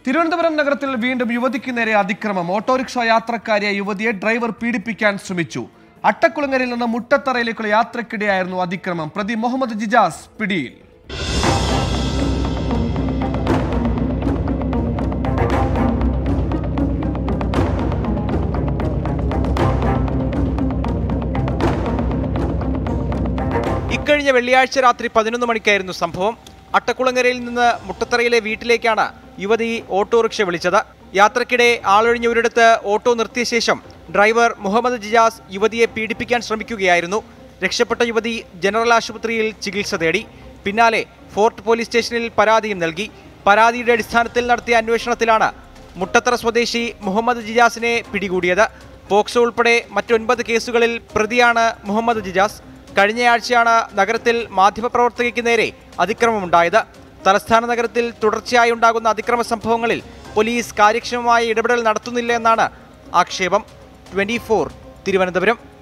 തിരുവനന്തപുരം നഗരത്തിൽ വീണ്ടും യുവതിക്ക് നേരെ അതിക്രമം ഓട്ടോറിക്ഷ യാത്രക്കാരിയെ യുവതിയെ ഡ്രൈവർ പീഡിപ്പിക്കാൻ ശ്രമിച്ചു അട്ടക്കുളങ്ങരയിൽ നിന്ന് മുട്ടത്തറയിലേക്കുള്ള യാത്രക്കിടെയായിരുന്നു അതിക്രമം പ്രതി മുഹമ്മദ് ജിജാസ് പിടിയിൽ ഇക്കഴിഞ്ഞ വെള്ളിയാഴ്ച രാത്രി പതിനൊന്ന് മണിക്കായിരുന്നു സംഭവം അട്ടക്കുളങ്ങരയിൽ നിന്ന് മുട്ടത്തറയിലെ വീട്ടിലേക്കാണ് യുവതി ഓട്ടോറിക്ഷ വിളിച്ചത് യാത്രക്കിടെ ആളൊഴിഞ്ഞ ഒരിടത്ത് ഓട്ടോ നിർത്തിയ ശേഷം ഡ്രൈവർ മുഹമ്മദ് ജിജാസ് യുവതിയെ പീഡിപ്പിക്കാൻ ശ്രമിക്കുകയായിരുന്നു രക്ഷപ്പെട്ട യുവതി ജനറൽ ആശുപത്രിയിൽ ചികിത്സ തേടി പിന്നാലെ ഫോർട്ട് പോലീസ് സ്റ്റേഷനിൽ പരാതിയും നൽകി പരാതിയുടെ അടിസ്ഥാനത്തിൽ നടത്തിയ അന്വേഷണത്തിലാണ് മുട്ടത്തറ സ്വദേശി മുഹമ്മദ് ജിജാസിനെ പിടികൂടിയത് പോക്സോ ഉൾപ്പെടെ മറ്റൊൻപത് കേസുകളിൽ പ്രതിയാണ് മുഹമ്മദ് ജിജാസ് കഴിഞ്ഞയാഴ്ചയാണ് നഗരത്തിൽ മാധ്യമപ്രവർത്തകയ്ക്ക് നേരെ അതിക്രമമുണ്ടായത് തലസ്ഥാന നഗരത്തിൽ തുടർച്ചയായി ഉണ്ടാകുന്ന അതിക്രമ സംഭവങ്ങളിൽ പോലീസ് കാര്യക്ഷമമായ ഇടപെടൽ നടത്തുന്നില്ല എന്നാണ് ആക്ഷേപം ട്വന്റി തിരുവനന്തപുരം